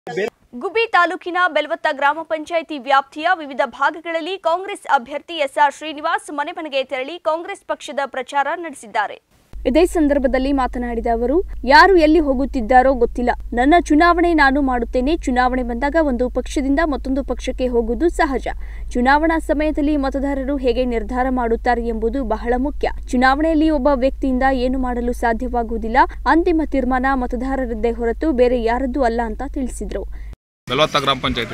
ಗುಬ್ಬಿ ತಾಲೂಕಿನ ಬೆಲ್ವತ್ತ ಗ್ರಾಮ ಪಂಚಾಯಿತಿ ವ್ಯಾಪ್ತಿಯ ವಿವಿಧ ಭಾಗಗಳಲ್ಲಿ ಕಾಂಗ್ರೆಸ್ ಅಭ್ಯರ್ಥಿ ಎಸ್ಆರ್ ಶ್ರೀನಿವಾಸ್ ಮನೆ ಮನೆಗೆ ತೆರಳಿ ಕಾಂಗ್ರೆಸ್ ಪಕ್ಷದ ಪ್ರಚಾರ ನಡೆಸಿದ್ದಾರೆ ಇದೇ ಸಂದರ್ಭದಲ್ಲಿ ಮಾತನಾಡಿದ ಅವರು ಯಾರು ಎಲ್ಲಿ ಹೋಗುತ್ತಿದ್ದಾರೋ ಗೊತ್ತಿಲ್ಲ ನನ್ನ ಚುನಾವಣೆ ನಾನು ಮಾಡುತ್ತೇನೆ ಚುನಾವಣೆ ಬಂದಾಗ ಒಂದು ಪಕ್ಷದಿಂದ ಮತ್ತೊಂದು ಪಕ್ಷಕ್ಕೆ ಹೋಗುವುದು ಸಹಜ ಚುನಾವಣಾ ಸಮಯದಲ್ಲಿ ಮತದಾರರು ಹೇಗೆ ನಿರ್ಧಾರ ಮಾಡುತ್ತಾರೆ ಎಂಬುದು ಬಹಳ ಮುಖ್ಯ ಚುನಾವಣೆಯಲ್ಲಿ ಒಬ್ಬ ವ್ಯಕ್ತಿಯಿಂದ ಏನು ಮಾಡಲು ಸಾಧ್ಯವಾಗುವುದಿಲ್ಲ ಅಂತಿಮ ತೀರ್ಮಾನ ಮತದಾರರದ್ದೇ ಹೊರತು ಬೇರೆ ಯಾರದ್ದೂ ಅಲ್ಲ ಅಂತ ತಿಳಿಸಿದರು ನಲವತ್ತ ಗ್ರಾಮ ಪಂಚಾಯತಿ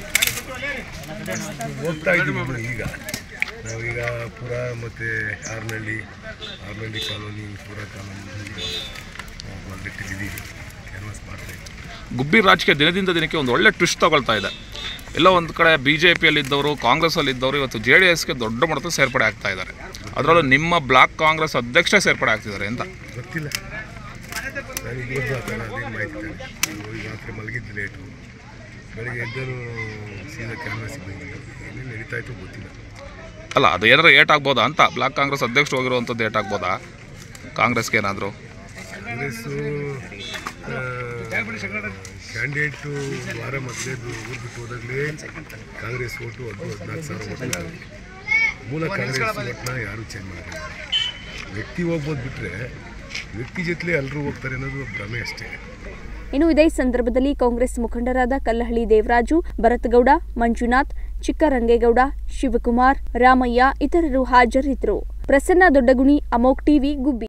ಹೋಗ್ತಾ ಇದ್ದೀವಿ ಬಿಡು ಈಗ ನಾವೀಗ ಪುರ ಮತ್ತು ಆರ್ನಳ್ಳಿ ಆರ್ನಳ್ಳಿ ಕಾಲೋನಿ ಪುರ ಕಾಲೋನಿ ಬಂದಿಟ್ಟಿದ್ದೀವಿ ಕ್ಯಾನ್ವಾಸ್ ಮಾಡ್ತಾ ಇದ್ದೀವಿ ಗುಬ್ಬಿ ರಾಜಕೀಯ ದಿನದಿಂದ ದಿನಕ್ಕೆ ಒಂದು ಒಳ್ಳೆ ಟ್ವಿಸ್ಟ್ ತಗೊಳ್ತಾ ಇದೆ ಎಲ್ಲೋ ಒಂದು ಕಡೆ ಬಿ ಜೆ ಪಿಯಲ್ಲಿದ್ದವರು ಕಾಂಗ್ರೆಸ್ಸಲ್ಲಿದ್ದವರು ಇವತ್ತು ಜೆ ಡಿ ಎಸ್ಗೆ ದೊಡ್ಡ ಮಟ್ಟದ ಸೇರ್ಪಡೆ ಆಗ್ತಾ ಇದ್ದಾರೆ ಅದರಲ್ಲೂ ನಿಮ್ಮ ಬ್ಲಾಕ್ ಕಾಂಗ್ರೆಸ್ ಅಧ್ಯಕ್ಷ ಸೇರ್ಪಡೆ ಆಗ್ತಿದ್ದಾರೆ ಅಂತ ಗೊತ್ತಿಲ್ಲ ನಾನು ಇವತ್ತು ಆ ಥರ ಅದೇನು ಮಾಹಿತಿ ತಾನೆ ಈಗ ರಾತ್ರಿ ಮಲಗಿದ್ದು ಲೇಟು ಬೆಳಗ್ಗೆ ಎದ್ದರೂ ಸೀದಾ ಕ್ಯಾನ್ವಾಸಿಗೆ ಬಂದಿದ್ದು ಏನೇನು ನಡೀತಾ ಇತ್ತು ಗೊತ್ತಿಲ್ಲ ಅಲ್ಲ ಅದು ಏನಾರು ಏಟ್ ಆಗ್ಬೋದಾ ಅಂತ ಬ್ಲಾಕ್ ಕಾಂಗ್ರೆಸ್ ಅಧ್ಯಕ್ಷರು ಹೋಗಿರುವಂಥದ್ದು ಏಟ್ ಆಗ್ಬೋದಾ ಕಾಂಗ್ರೆಸ್ಗೆ ಏನಾದರೂ ಕಾಂಗ್ರೆಸ್ಸು ಕ್ಯಾಂಡಿಡೇಟು ವಾರ ಮೊದಲೇ ಊರು ಬಿಟ್ಟು ಹೋದಾಗಲೇ ಕಾಂಗ್ರೆಸ್ ಓಟು ಹತ್ತು ಹದಿನಾಲ್ಕು ಸಾವಿರ ಓಟ್ ಆಗಿದೆ. ಮೂಲ ಕಾಂಗ್ರೆಸ್ ಓಟ್ನ ಯಾರೂ ಚೇಂಜ್ ಮಾಡಿಲ್ಲ ವ್ಯಕ್ತಿ ಹೋಗ್ಬೋದು ಬಿಟ್ಟರೆ ವ್ಯಕ್ತಿ ಜೊತೆಲೇ ಎಲ್ಲರೂ ಹೋಗ್ತಾರೆ ಅನ್ನೋದು ಭ್ರಮೆ ಅಷ್ಟೇ ಇನ್ನು ಇದೇ ಸಂದರ್ಭದಲ್ಲಿ ಕಾಂಗ್ರೆಸ್ ಮುಖಂಡರಾದ ಕಲ್ಲಹಳ್ಳಿ ದೇವರಾಜು ಭರತ್ಗೌಡ ಮಂಜುನಾಥ್ ಚಿಕ್ಕರಂಗೇಗೌಡ ಶಿವಕುಮಾರ್ ರಾಮಯ್ಯ ಇತರರು ಹಾಜರಿದ್ದರು ಪ್ರಸನ್ನ ದೊಡ್ಡಗುಣಿ ಅಮೋಕ್ ಟಿವಿ ಗುಬ್ಬಿ